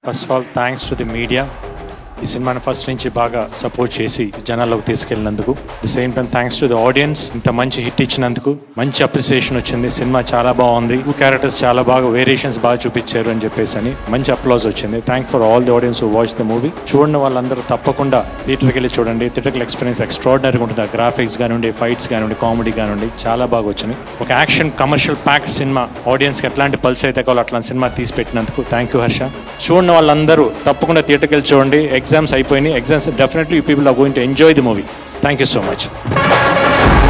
first of all thanks to the media ఈ సినిమాని first నుంచి బాగా సపోర్ట్ చేసి జనాల్లోకి తీసుకెళ్ళినందుకు the same time thanks to the audience ఇంత మంచి హిట్ ఇచ్చినందుకు మంచి అప్రిసియేషన్ వచ్చింది సినిమా చాలా బాగుంది టూ క్యారెక్టర్స్ చాలా బాగా వేరియేషన్స్ బాగా చూపించారు అని చెప్పేసి అని మంచి అప్లాజ్ వచ్చింది thank for all the audience who watch the movie చూడని వాళ్ళందరూ తప్పకుండా థియేటర్కి వెళ్ళి చూడండి థియేటర్కి ఎక్స్పీరియన్స్ ఎక్స్ట్రాడినరీగా ఉంటుంది ఆ గ్రాఫిక్స్ కానివ్వండి ఫైట్స్ కానివ్వండి కామెడీ కానివ్వండి చాలా బాగా వచ్చినాయి ఒక యాక్షన్ కమర్షియల్ ప్యాక్డ్ సినిమా ఆడియన్స్కి ఎట్లాంటి పల్స్ అయితే కావాలో అట్లాంటి సినిమా తీసి పెట్టినందుకు థ్యాంక్ యూ హర్ష చూడని వాళ్ళందరూ తప్పకుండా థియేటర్కి వెళ్ళి చూడండి ఎగ్జామ్స్ అయిపోయినాయి exams definitely people are going to enjoy the movie thank you so much